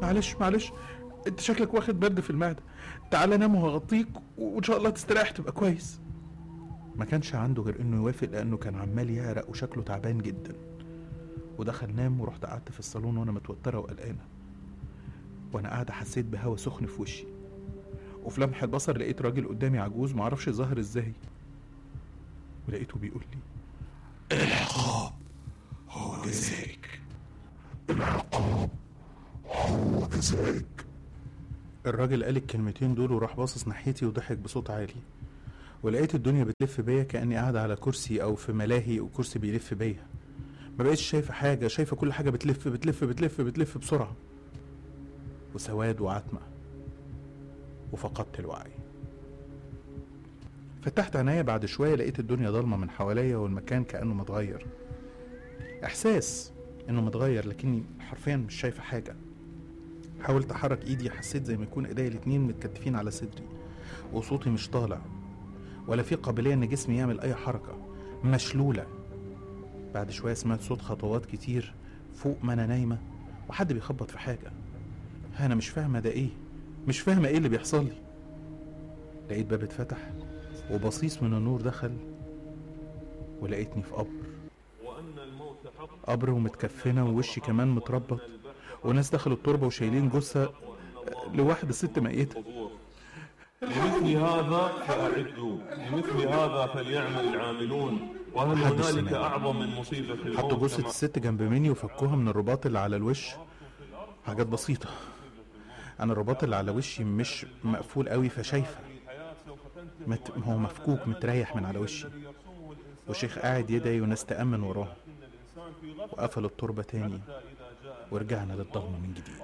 معلش معلش انت شكلك واخد برد في المعده تعالى نام وهغطيك وان شاء الله تستريح تبقى كويس ما كانش عنده غير انه يوافق لانه كان عمال يعرق وشكله تعبان جدا ودخل نام ورحت قعدت في الصالون وانا متوتره وقلقانه وانا قاعده حسيت بهوا سخن في وشي وفي لمح البصر لقيت راجل قدامي عجوز معرفش ظهر ازاي ولقيته بيقول لي العقاب هو جزائك العقاب هو جزائك الراجل قال الكلمتين دول وراح باصص ناحيتي وضحك بصوت عالي ولقيت الدنيا بتلف بيا كاني قاعد على كرسي او في ملاهي وكرسي بيلف بيا ما بقتش شايفه حاجه شايفه كل حاجه بتلف بتلف بتلف بتلف بسرعه وسواد وعتمه وفقدت الوعي فتحت عينيا بعد شويه لقيت الدنيا ضلمه من حواليا والمكان كانه متغير احساس انه متغير لكني حرفيا مش شايفه حاجه حاولت احرك ايدي حسيت زي ما يكون ايديا الاتنين متكتفين على صدري وصوتي مش طالع ولا في قابليه ان جسمي يعمل اي حركه مشلوله بعد شويه سمعت صوت خطوات كتير فوق ما انا نايمه وحد بيخبط في حاجه انا مش فاهمه ده ايه مش فاهمه ايه اللي بيحصل لي لقيت باب اتفتح وبصيص من النور دخل ولقيتني في قبر قبر ومتكفنه ووشي كمان متربط وناس دخلوا التربه وشايلين جثه لواحده ست ميته لمثل هذا فأعدوا لمثل هذا فليعمل العاملون وهل حد هنالك السماء. أعظم من مصيبة الموت حطوا جثه كما- الست جنب مني وفكوها من الرباط اللي على الوش حاجات بسيطه انا الرباط اللي على وشي مش مقفول قوي فشايفه مت... هو مفكوك متريح من على وشي والشيخ قاعد يدعي وناس تأمن وراه وقفلوا التربة تاني ورجعنا للضلمة من جديد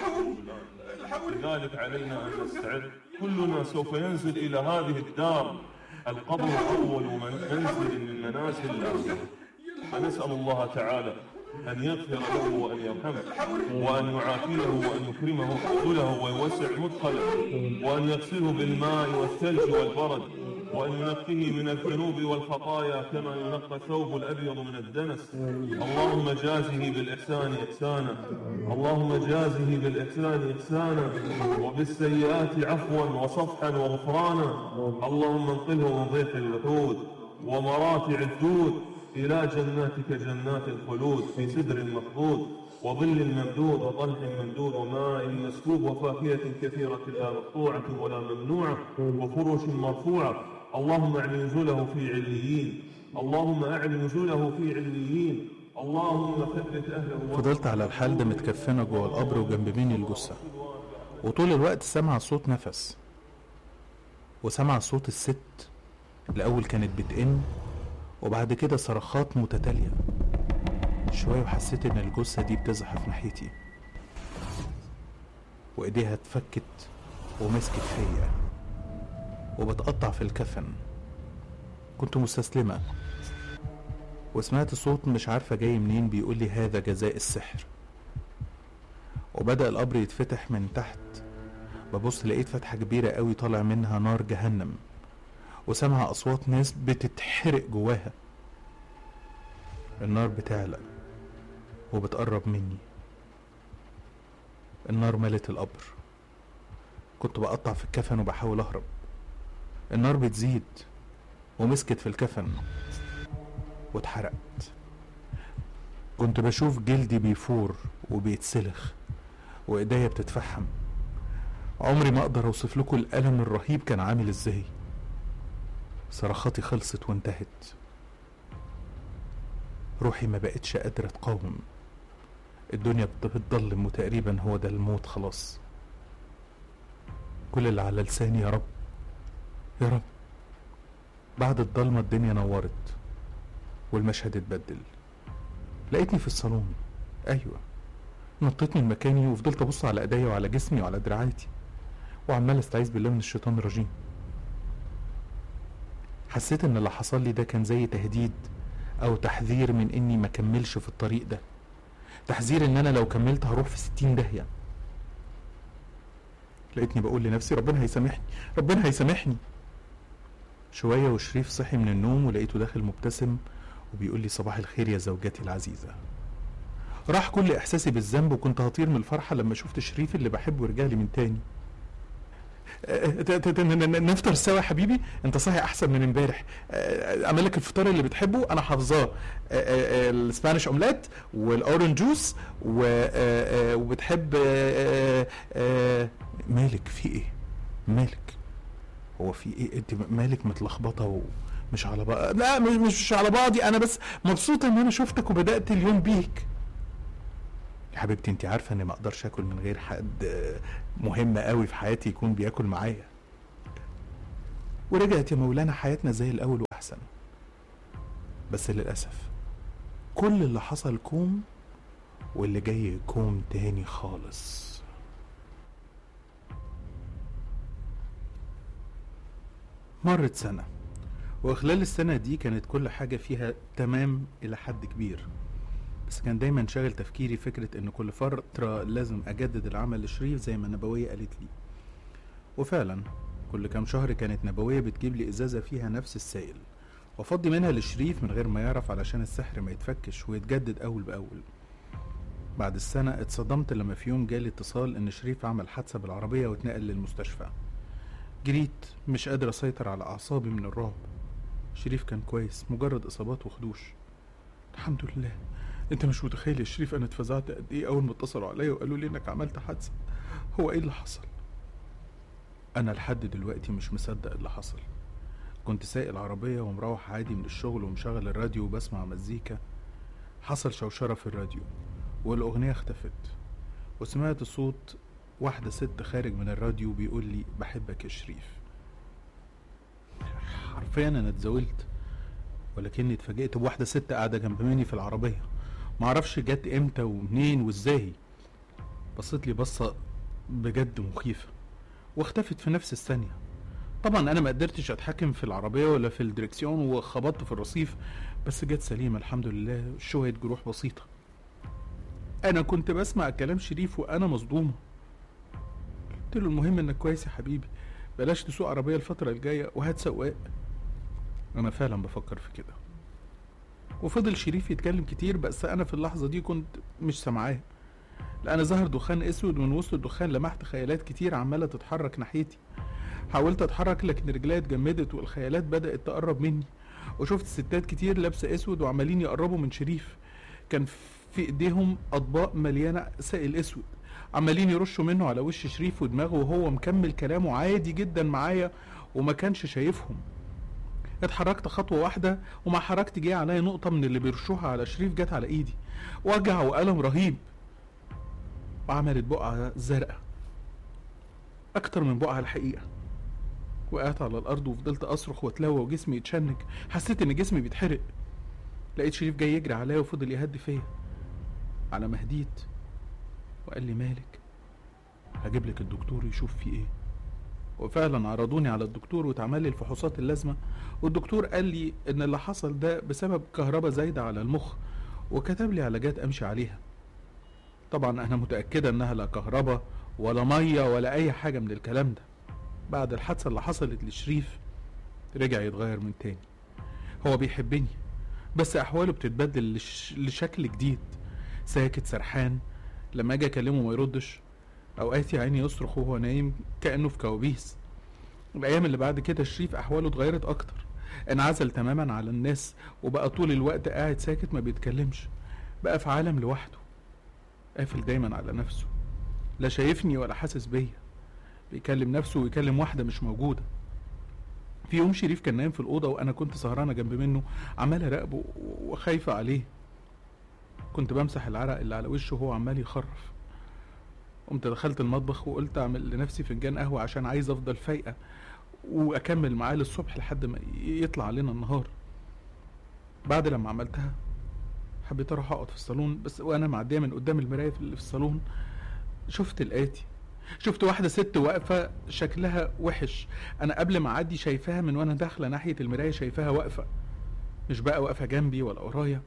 لذلك علينا أن نستعد كلنا سوف ينزل إلى هذه الدار القبر أول من منزل من منازل الآخرة فنسأل الله تعالى أن يغفر له وأن يرحمه وأن يعافيه وأن يكرمه نزله ويوسع مدخله وأن يغسله بالماء والثلج والبرد وأن ينقيه من الذنوب والخطايا كما ينقى الثوب الأبيض من الدنس اللهم جازه بالإحسان إحسانا اللهم جازه بالإحسان إحسانا وبالسيئات عفوا وصفحا وغفرانا اللهم انقله من ضيق اللحود ومراتع الدود إلى جناتك جنات الخلود في سدر مخضود وظل ممدود وطلح ممدود وماء مسكوب وفاكهة كثيرة لا مقطوعة ولا ممنوعة وفرش مرفوعة اللهم اعل نزله في عليين اللهم اعل نزله في عليين اللهم ثبت أهله فضلت على الحال ده متكفنة جوه القبر وجنب مني الجثة وطول الوقت سامع صوت نفس وسامع صوت الست الأول كانت بتئن وبعد كده صرخات متتالية شوية وحسيت إن الجثة دي بتزحف ناحيتي وإيديها اتفكت ومسكت فيا وبتقطع في الكفن كنت مستسلمة وسمعت صوت مش عارفة جاي منين بيقول لي هذا جزاء السحر وبدأ القبر يتفتح من تحت ببص لقيت فتحة كبيرة قوي طالع منها نار جهنم وسمع أصوات ناس بتتحرق جواها النار بتعلى وبتقرب مني النار ملت القبر كنت بقطع في الكفن وبحاول أهرب النار بتزيد ومسكت في الكفن واتحرقت كنت بشوف جلدي بيفور وبيتسلخ وايديا بتتفحم عمري ما اقدر اوصف لكم الالم الرهيب كان عامل ازاي صرخاتي خلصت وانتهت روحي ما بقتش قادرة تقاوم الدنيا بت- بتضلم وتقريبا هو ده الموت خلاص كل اللي على لساني يا رب يا رب بعد الضلمة الدنيا نورت والمشهد اتبدل لقيتني في الصالون ايوه نطيت من مكاني وفضلت ابص على ايديا وعلى جسمي وعلى دراعاتي وعمال استعيذ بالله من الشيطان الرجيم حسيت ان اللي حصل لي ده كان زي تهديد او تحذير من اني ما كملش في الطريق ده تحذير ان انا لو كملت هروح في ستين داهية لقيتني بقول لنفسي ربنا هيسامحني ربنا هيسامحني شوية وشريف صحي من النوم ولقيته داخل مبتسم وبيقول لي صباح الخير يا زوجتي العزيزة راح كل احساسي بالذنب وكنت هطير من الفرحه لما شفت شريف اللي بحبه رجع لي من تاني أه، ت- ت- ت- ن- ن- نفطر سوا يا حبيبي انت صاحي احسن من امبارح أه، اعمل لك الفطار اللي بتحبه انا حافظاه أه، أه، الاسبانيش اومليت والاورنج جوس و- أه، أه، وبتحب أه، أه، أه، مالك في ايه مالك هو في ايه انت مالك متلخبطه ومش على بعض لا مش مش على بعضي انا بس مبسوطه ان انا شفتك وبدات اليوم بيك يا حبيبتي انت عارفه اني ما اقدرش اكل من غير حد آه، مهم قوي في حياتي يكون بياكل معايا ورجعت يا مولانا حياتنا زي الاول واحسن بس للاسف كل اللي حصل كوم واللي جاي كوم تاني خالص مرت سنة وخلال السنة دي كانت كل حاجة فيها تمام إلى حد كبير بس كان دايما شاغل تفكيري فكرة إن كل فترة لازم أجدد العمل لشريف زي ما نبوية قالت لي وفعلا كل كام شهر كانت نبوية بتجيب لي إزازة فيها نفس السائل وأفضي منها لشريف من غير ما يعرف علشان السحر ما يتفكش ويتجدد أول بأول بعد السنة اتصدمت لما في يوم جالي اتصال إن شريف عمل حادثة بالعربية واتنقل للمستشفى جريت مش قادر أسيطر على أعصابي من الرعب شريف كان كويس مجرد إصابات وخدوش الحمد لله انت مش متخيل يا شريف انا اتفزعت قد ايه اول ما اتصلوا عليا وقالوا لي انك عملت حادثه هو ايه اللي حصل انا لحد دلوقتي مش مصدق اللي حصل كنت سايق العربيه ومروح عادي من الشغل ومشغل الراديو وبسمع مزيكا حصل شوشره في الراديو والاغنيه اختفت وسمعت صوت واحده ست خارج من الراديو بيقول لي بحبك يا شريف حرفيا انا اتزاولت ولكني اتفاجئت بواحده ست قاعده جنب مني في العربيه معرفش جت امتى ومنين وازاي بصيت لي بصه بجد مخيفه واختفت في نفس الثانيه طبعا انا ما قدرتش اتحكم في العربيه ولا في الدركسيون وخبطت في الرصيف بس جت سليمه الحمد لله شويه جروح بسيطه انا كنت بسمع كلام شريف وانا مصدومه قلت له المهم انك كويس يا حبيبي بلاش تسوق عربيه الفتره الجايه وهات سواق انا فعلا بفكر في كده وفضل شريف يتكلم كتير بس انا في اللحظه دي كنت مش سامعاه لان ظهر دخان اسود من وسط الدخان لمحت خيالات كتير عماله تتحرك ناحيتي حاولت اتحرك لكن رجلي اتجمدت والخيالات بدات تقرب مني وشفت ستات كتير لابسه اسود وعمالين يقربوا من شريف كان في ايديهم اطباق مليانه سائل اسود عمالين يرشوا منه على وش شريف ودماغه وهو مكمل كلامه عادي جدا معايا وما كانش شايفهم اتحركت خطوة واحدة ومع حركتي جه عليا نقطة من اللي بيرشوها على شريف جت على ايدي وجع وألم رهيب وعملت بقعة زرقاء أكتر من بقعة الحقيقة وقعت على الأرض وفضلت أصرخ وأتلوى وجسمي يتشنج حسيت إن جسمي بيتحرق لقيت شريف جاي يجري عليا وفضل يهدي فيا على ما هديت وقال لي مالك هجيب لك الدكتور يشوف في ايه وفعلا عرضوني على الدكتور واتعمل لي الفحوصات اللازمه والدكتور قال لي ان اللي حصل ده بسبب كهرباء زايده على المخ وكتب لي علاجات امشي عليها طبعا انا متاكده انها لا كهرباء ولا ميه ولا اي حاجه من الكلام ده بعد الحادثه اللي حصلت لشريف رجع يتغير من تاني هو بيحبني بس احواله بتتبدل لش... لشكل جديد ساكت سرحان لما اجي اكلمه ما يردش اوقات يا عيني يصرخ وهو نايم كانه في كوابيس الايام اللي بعد كده شريف احواله اتغيرت اكتر انعزل تماما على الناس وبقى طول الوقت قاعد ساكت ما بيتكلمش بقى في عالم لوحده قافل دايما على نفسه لا شايفني ولا حاسس بيا بيكلم نفسه ويكلم واحده مش موجوده في يوم شريف كان نايم في الاوضه وانا كنت سهرانه جنب منه عمال اراقبه وخايفه عليه كنت بمسح العرق اللي على وشه وهو عمال يخرف قمت دخلت المطبخ وقلت اعمل لنفسي فنجان قهوه عشان عايز افضل فايقه واكمل معاه للصبح لحد ما يطلع علينا النهار بعد لما عملتها حبيت اروح اقعد في الصالون بس وانا معديه من قدام المرايه اللي في الصالون شفت الاتي شفت واحدة ست واقفة شكلها وحش أنا قبل ما أعدي شايفاها من وأنا داخلة ناحية المراية شايفاها واقفة مش بقى واقفة جنبي ولا ورايا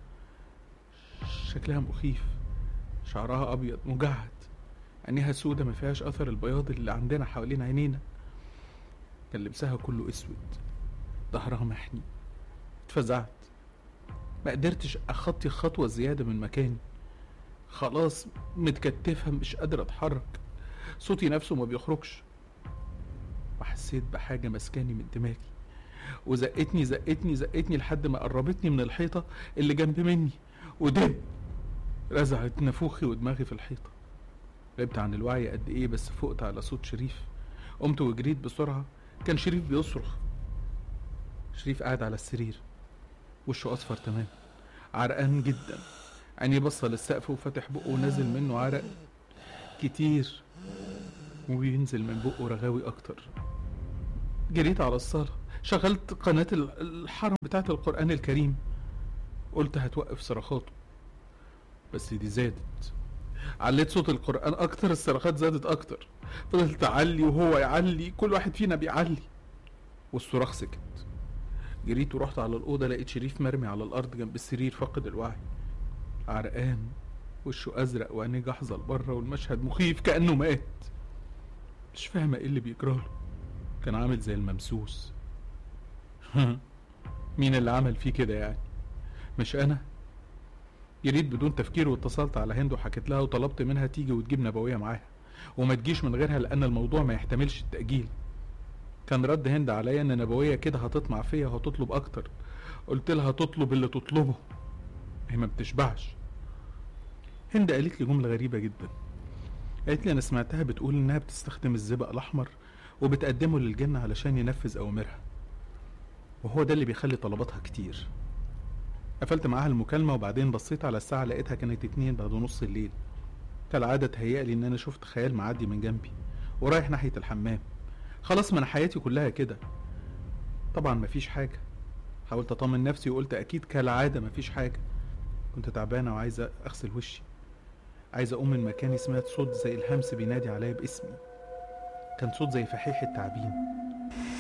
شكلها مخيف شعرها أبيض مجعد عينيها سودة ما فيهاش أثر البياض اللي عندنا حوالين عينينا كان لبسها كله أسود ظهرها محني اتفزعت ما قدرتش أخطي خطوة زيادة من مكاني خلاص متكتفة مش قادر اتحرك صوتي نفسه ما بيخرجش وحسيت بحاجة مسكاني من دماغي وزقتني زقتني زقتني لحد ما قربتني من الحيطة اللي جنب مني ودب رزعت نافوخي ودماغي في الحيطة غبت عن الوعي قد ايه بس فقت على صوت شريف قمت وجريت بسرعة كان شريف بيصرخ شريف قاعد على السرير وشه أصفر تمام عرقان جدا عينيه بصة للسقف وفتح بقه ونازل منه عرق كتير وينزل من بقه رغاوي أكتر جريت على الصالة شغلت قناة ال- الحرم بتاعت القرآن الكريم قلت هتوقف صرخاته بس دي زادت عليت صوت القرآن أكتر الصرخات زادت أكتر فضلت أعلي وهو يعلي كل واحد فينا بيعلي والصراخ سكت جريت ورحت على الأوضة لقيت شريف مرمي على الأرض جنب السرير فاقد الوعي عرقان وشه أزرق وعينيه جحظة لبره والمشهد مخيف كأنه مات مش فاهمة ايه اللي بيجراله كان عامل زي الممسوس مين اللي عمل فيه كده يعني مش أنا جريت بدون تفكير واتصلت على هند وحكيت لها وطلبت منها تيجي وتجيب نبوية معاها وما تجيش من غيرها لأن الموضوع ما يحتملش التأجيل كان رد هند عليا ان نبوية كده هتطمع فيا وهتطلب اكتر قلت لها تطلب اللي تطلبه هي ما بتشبعش هند قالت لي جملة غريبة جدا قالت لي انا سمعتها بتقول انها بتستخدم الزئبق الاحمر وبتقدمه للجن علشان ينفذ اوامرها وهو ده اللي بيخلي طلباتها كتير قفلت معاها المكالمة وبعدين بصيت على الساعة لقيتها كانت اتنين بعد نص الليل كالعادة تهيألي ان انا شفت خيال معدي من جنبي ورايح ناحية الحمام خلاص ما انا حياتي كلها كده طبعا مفيش حاجة حاولت اطمن نفسي وقلت اكيد كالعادة مفيش حاجة كنت تعبانة وعايزة اغسل وشي عايزة اقوم من مكاني سمعت صوت زي الهمس بينادي عليا باسمي كان صوت زي فحيح التعبين